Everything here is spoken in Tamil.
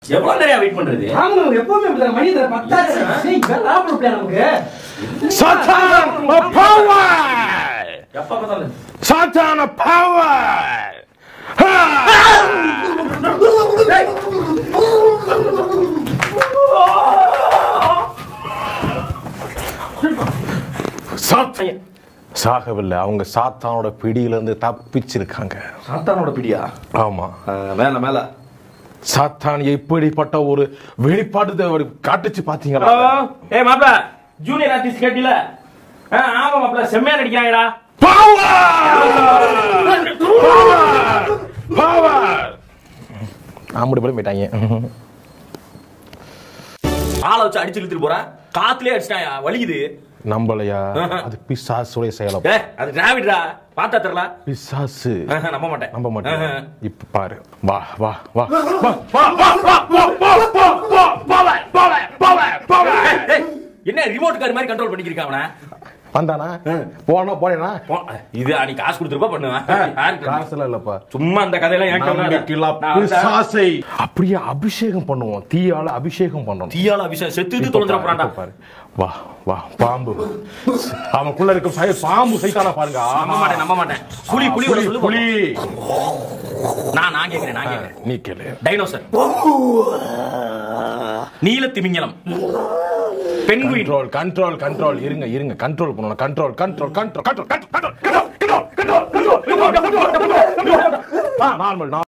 எவ்வளவு நேரம் வெயிட் பண்றது ஆமா எப்பவுமே இப்படிதான் மணி தர பத்தாச்சு ஏய் இதெல்லாம் லாபம் பிள்ளை நமக்கு Satan of power! எப்ப பார்த்தாலும் Satan of power! சாத்தான் சாகவில்லை அவங்க சாத்தானோட பிடியிலிருந்து தப்பிச்சிருக்காங்க சாத்தானோட பிடியா ஆமா மேல மேல சாத்தான் எப்படிப்பட்ட ஒரு வெளிப்பாடு அவர் காட்டுச்சு பாத்தீங்களா ஏ மாப்ள ஜூனியர் ஆர்டிஸ்ட் கேட்டில ஆமா மாப்ள செம்மையா நடிக்கிறாங்கடா ஆம்படி போல போயிட்டாங்க ஆளை வச்சு அடிச்சு இழுத்துட்டு போறா காத்துலயே அடிச்சிட்டாயா வலிக்குது நம்பலையா அது பிசாசுடைய செயலம் ஏ அது டிராவிட்ரா பார்த்தா தெரியல பிசாசு நம்ப மாட்டேன் நம்ப மாட்டேன் ஆஹா. இப்ப பாரு வா வா வா வா வா வா வா வா வா வா வா போவே போவே போவே போவே ஏய், என்ன ரிமோட் கார் மாதிரி கண்ட்ரோல் பண்ணிக்கிருக்கான் அவன வந்தானா போனா போனேனா போ- இது நீ காசு கொடுத்துருப்பா பண்ணுவேன் யாருக்கு? காசுல இல்லப்பா சும்மா அந்த கதையெல்லாம் என்கிட்ட விடாத. நம்பிக்கையில்லா நான் வந்து பிசாசை அப்படியே அபிஷேகம் பண்ணுவோம் தீயால அபிஷேகம் பண்ணணும் தீயால விஷயம் செத்து இது தொலைஞ்சிட போறான்டா இப்ப பாரு வா வா பாம்பு அவனுக்குள்ள இருக்கும் சை- பாம்பு சைத்தானா பாருங்க நம்ப மாட்டேன் நம்ப மாட்டேன் புலி புலி புலி சொல்லு புலி நான் நான் கேக்குறேன் நான் கேக்குறேன் நீ கேளு டைனோசர் நீல திமிங்கலம் பெண்குயின் கண்ட்ரோல் கண்ட்ரோல் கண்ட்ரோல் இருங்க இருங்க கண்ட்ரோல் பண்ணணும் control control control control control control control control control normal